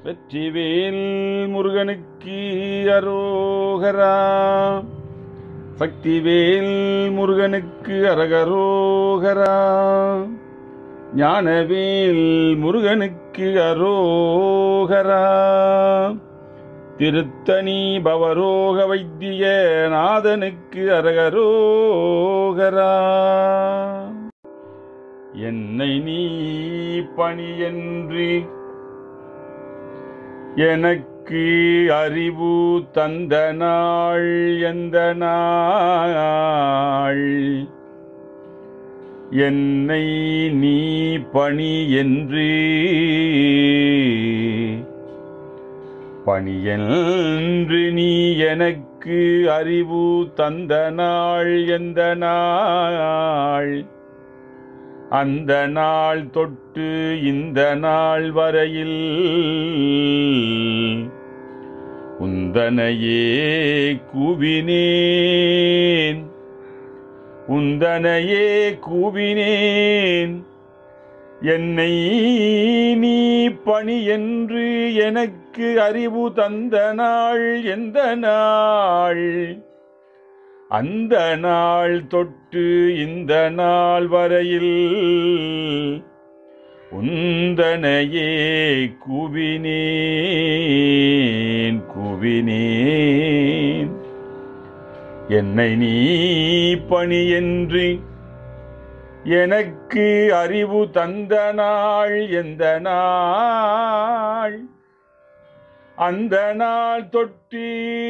வெற்றிவேல் முருகனுக்கு அரோகரா சக்திவேல் முருகனுக்கு அரகரோகரா ஞானவேல் முருகனுக்கு அரோகரா திருத்தணி பவரோக வைத்திய நாதனுக்கு அரகரோகரா என்னை நீ பணியன்று எனக்கு அறிவு தந்த நாள் எந்த நாள் என்னை நீ பணி என்று பணியென்று நீ எனக்கு அறிவு தந்த நாள் எந்த நாள் அந்த நாள் தொட்டு இந்த நாள் வரையில் உந்தனையே கூவினேன் உந்தனையே கூவினேன் என்னை நீ பணி என்று எனக்கு அறிவு தந்த நாள் எந்த நாள் அந்த நாள் தொட்டு இந்த நாள் வரையில் உந்தனையே கூவினேன் கூவினேன் என்னை நீ பணி என்று எனக்கு அறிவு தந்த நாள் எந்த நாள் அந்த நாள் தொட்டு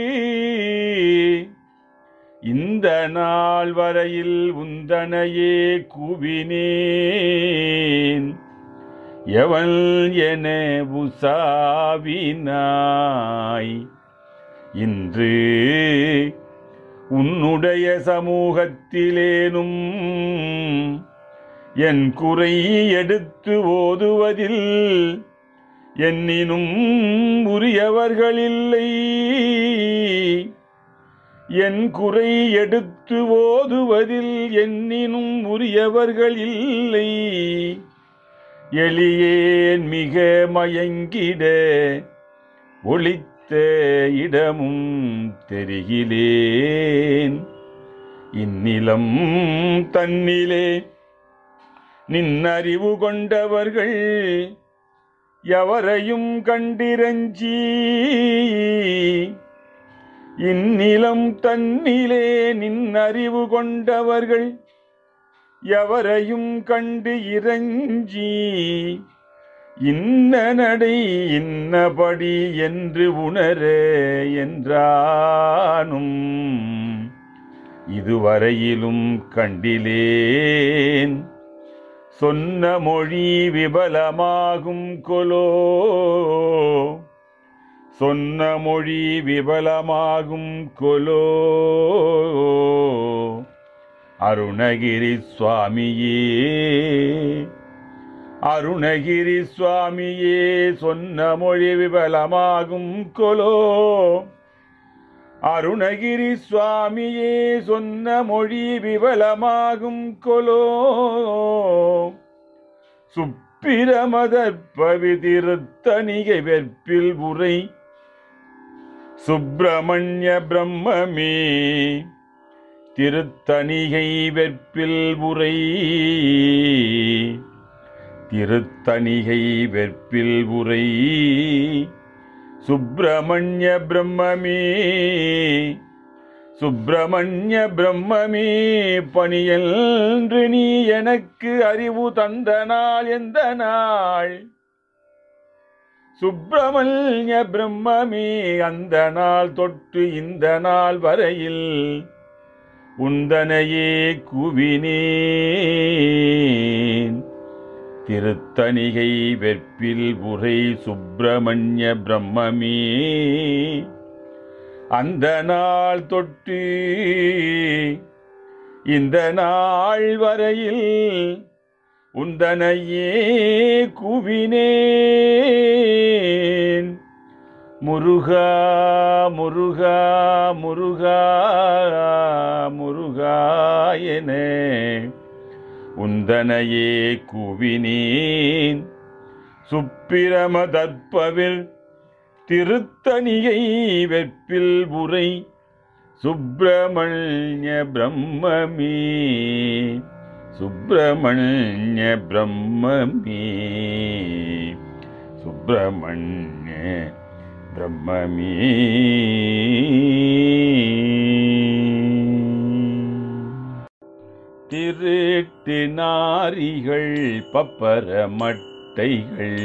இந்த நாள் வரையில் உந்தனையே கூவினேன் எவன் என உசாவினாய் இன்று உன்னுடைய சமூகத்திலேனும் என் குறை எடுத்து ஓதுவதில் என்னினும் உரியவர்களில்லை என் குறை எடுத்து ஓதுவதில் என்னினும் உரியவர்கள் இல்லை எளியேன் மிக மயங்கிட ஒளித்த இடமும் தெரிகிலேன் இந்நிலம் தன்னிலே நின்னறிவு கொண்டவர்கள் எவரையும் கண்டிரஞ்சி இந்நிலம் தன்னிலே நின்னறிவு கொண்டவர்கள் எவரையும் கண்டு இறஞ்சி இன்ன நடை இன்னபடி என்று உணர என்றானும் இதுவரையிலும் கண்டிலேன் சொன்ன மொழி விபலமாகும் கொலோ சொன்ன மொழி விபலமாகும் கொலோ அருணகிரி சுவாமியே அருணகிரி சுவாமியே சொன்ன மொழி விபலமாகும் கொலோ அருணகிரி சுவாமியே சொன்ன மொழி விபலமாகும் கொலோ சுப்பிரமதர் பவிதிருத்தணிகை வெற்பில் உரை சுப்பிரமணிய பிரம்மமே திருத்தணிகை வெற்பில் உரை திருத்தணிகை வெற்பில் உரை சுப்பிரமணிய பிரம்மமே சுப்பிரமணிய பிரம்மமே பணியென்று நீ எனக்கு அறிவு தந்த நாள் எந்த நாள் சுப்பிரமணிய பிரம்மமே அந்த நாள் தொட்டு இந்த நாள் வரையில் உந்தனையே குவினேன் திருத்தணிகை வெற்பில் உரை சுப்பிரமணிய பிரம்மமே அந்த நாள் தொட்டு இந்த நாள் வரையில் உந்தனையே குவினேன் முருகா முருகா முருகா முருகா என உந்தனையே கூவினேன் சுப்பிரம தற்பவில் திருத்தணியை வெற்பில் உரை சுப்பிரமணிய பிரம்மமே சுப்பிரமணிய பிரம்மமே சுப்பிரமணிய பிரம்மமே திருட்டு நாரிகள் பப்பர மட்டைகள்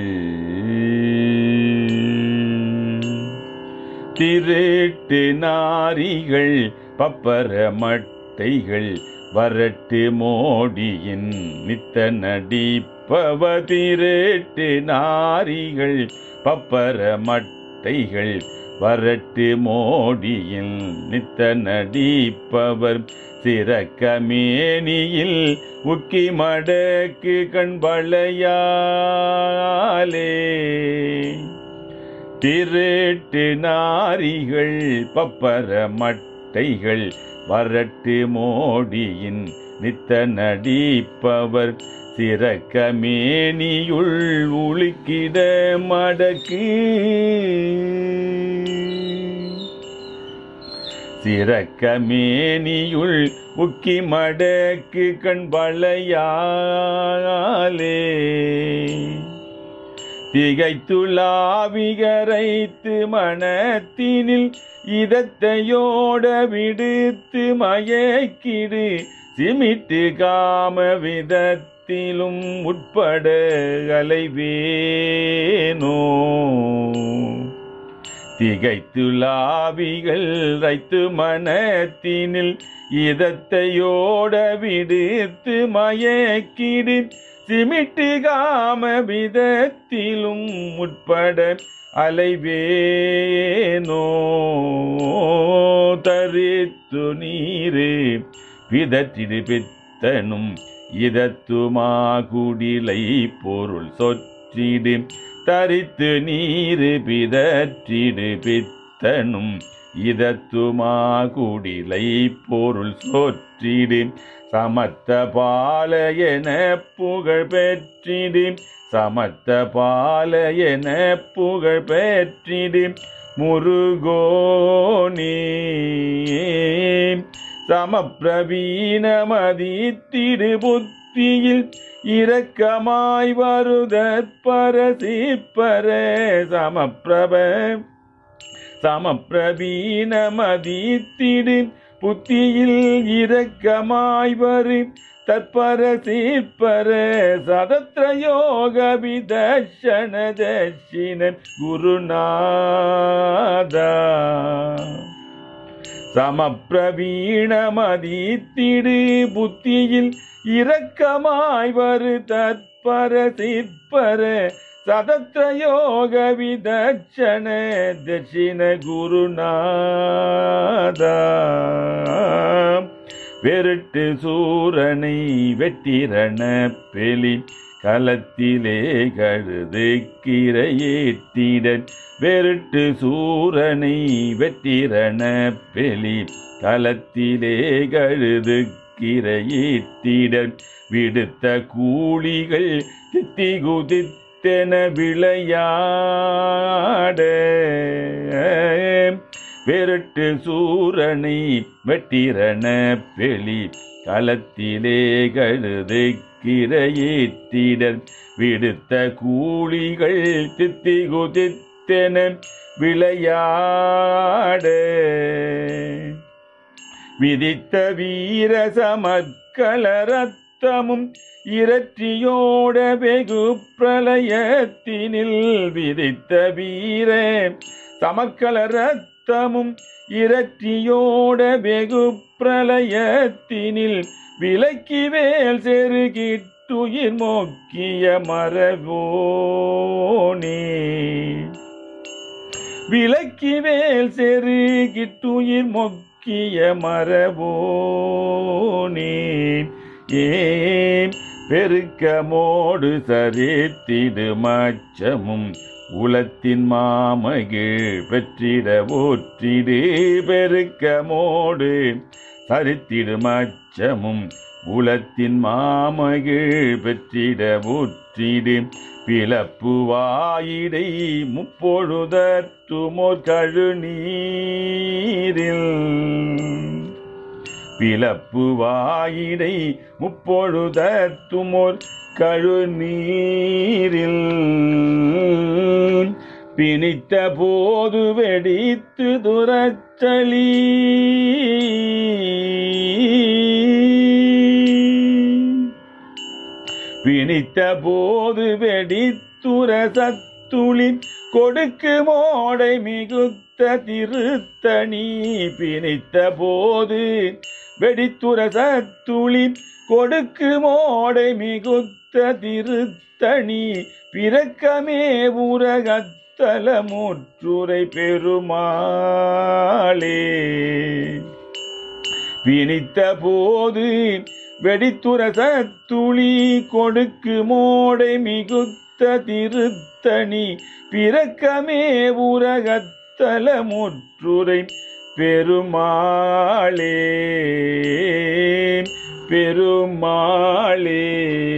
திருட்டு நாரிகள் பப்பர மட்டைகள் வரட்டு மோடியின் நித்த நடிப்பவ திருட்டு நாரிகள் பப்பர மட்டைகள் வரட்டு மோடியில் நித்த நடிப்பவர் சிறக்கமேனியில் உக்கி மடக்கு கண்பளையாலே திருட்டு நாரிகள் பப்பர மட்டைகள் வரட்டு மோடியின் நித்த நடிப்பவர் சிறக்கமேனியுள் உளுக்கிட மடக்கு சிறக்கமேனியுள் உக்கி மடக்கு கண்பளையாலே திகைத்துலாவிகரைத்து மனத்தினில் இதத்தையோட விடுத்து மயக்கிடு சிமிட்டு காம விதத்திலும் உட்பட அலைவேனோ திகைத்துலாவிகள் ரைத்து மனத்தினில் இதத்தையோட விடுத்து மயக்கிடு சிமிட்டு காம விதத்திலும் உட்பட அலைவேனோ தரித்து நீரு பிதற்றிடு பித்தனும் இதத்துமா குடிலை பொருள் சொற்றிடு தரித்து நீரு பிதற்றிடு பித்தனும் இதத்துமா குடிலை பொருள் சொற்றிடு சமத்த பாலையென புகழ் பெற்றிடு சமத்த பாலையென புகழ் பெற்றிடு முருகோனே சமப்பிரவீணமதித்திடு புத்தியில் இரக்கமாய் வருதற்பர சிப்பர சமப்பிரப சமப்பிரவீணமதித்திடு புத்தியில் இரக்கமாய் வரு தற்பர சீப்பர சதத்ரயோக விதர்ஷன தர்ஷின குருநாதா சமப்பிரவீணமதித்திடு புத்தியில் இரக்கமாய் வரு தற்பர சிற்பர சதத்ரயோக விதட்சண தட்சிண குருநாதா வெருட்டு சூரனை வெட்டிரண பெலி களத்திலே கழுது கிரையேற்றிட வெருட்டு சூரனை வெட்டிரண பெலி களத்திலே கழுது கிரையீட்டிட விடுத்த கூலிகள் தித்தி குதித்தென விளையாட வெருட்டு சூரனை வெட்டிரண பெலி களத்திலே கழுது கிரையீட்டிட விடுத்த கூலிகள் தித்தி குதித்தென விளையாட விதித்த வீர சமற்கள ரத்தமும் இரற்றியோட வெகு பிரளயத்தினில் விதித்த வீர சமற்கள ரத்தமும் இரற்றியோட வெகு பிரளயத்தினில் விலக்கி வேல் செருகிட்டுயிர் மோக்கிய மரபோனே விலக்கி வேல் செருகிட்டுயிர் மொக்கிய மரபோனே ஏன் பெருக்கமோடு சரித்திடு மச்சமும் உலத்தின் மாமகிழ் பெற்றிட ஓற்றிடு பெருக்கமோடு சரித்திடு மச்சமும் உலத்தின் மாமகிழ் பெற்றிட ஊற்றிடு பிளப்பு வாயிடை முப்பொழுதற்றுமோர் கழுநீரில் பிளப்பு வாயிடை முப்பொழுதத்துமோர் கழுநீரில் பிணித்த போது வெடித்து துரச்சலி பிணித்த போது வெடித்துர சத்துளி கொடுக்கு மோடை மிகுத்த திருத்தணி பிணித்த போது வெடித்துர சத்துளி கொடுக்கு மோடை மிகுத்த திருத்தணி பிறக்கமே உரகத்தல முற்றுரை பெருமாளே பிணித்த போது வெடித்துர சத்துளி கொடுக்கு மோடை மிகுத்த திருத்தணி பிறக்கமே உரகத்தல முற்றுரை பெருமாளே பெருமாளே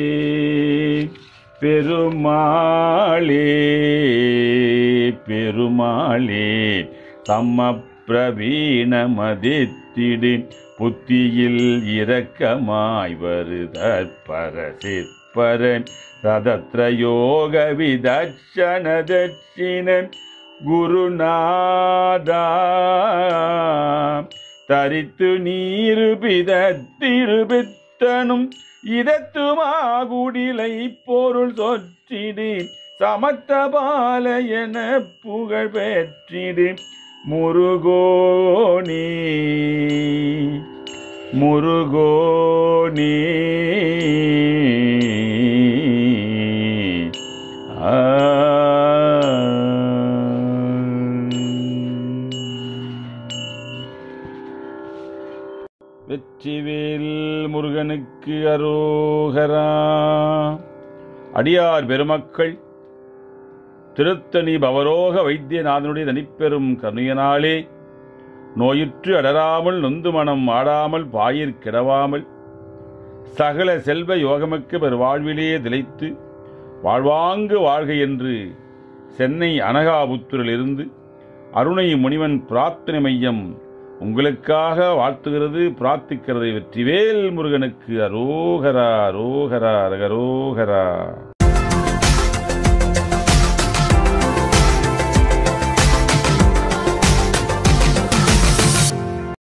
பெருமாளே பெருமாளே தம்ம பிரவீண மதித்திடு புத்தியில் இரக்கமாய் வருதற்பர சிற்பர ததத்ர யோக விதட்சண தட்சிண குருநாதா தரித்து நீருபிதத்திருபித்தனும் இதத்துமாகுடிலை பொருள் சொற்றிடு சமத்தபால என புகழ் பெற்றிடு முருகோனி முருகோனி ஆ வெற்றிவேல் முருகனுக்கு அரோகரா அடியார் பெருமக்கள் திருத்தணி பவரோக வைத்தியநாதனுடைய தனிப்பெரும் கருணையனாலே நோயுற்று அடராமல் நொந்து மனம் ஆடாமல் பாயிற் கிடவாமல் சகல செல்வ யோகமிக்க பெரு வாழ்விலே திளைத்து வாழ்வாங்கு வாழ்க என்று சென்னை அனகாபுத்தூரிலிருந்து அருணை முனிவன் பிரார்த்தனை மையம் உங்களுக்காக வாழ்த்துகிறது பிரார்த்திக்கிறது வெற்றிவேல் முருகனுக்கு அரோகரா அரோகரா அரகரோகரா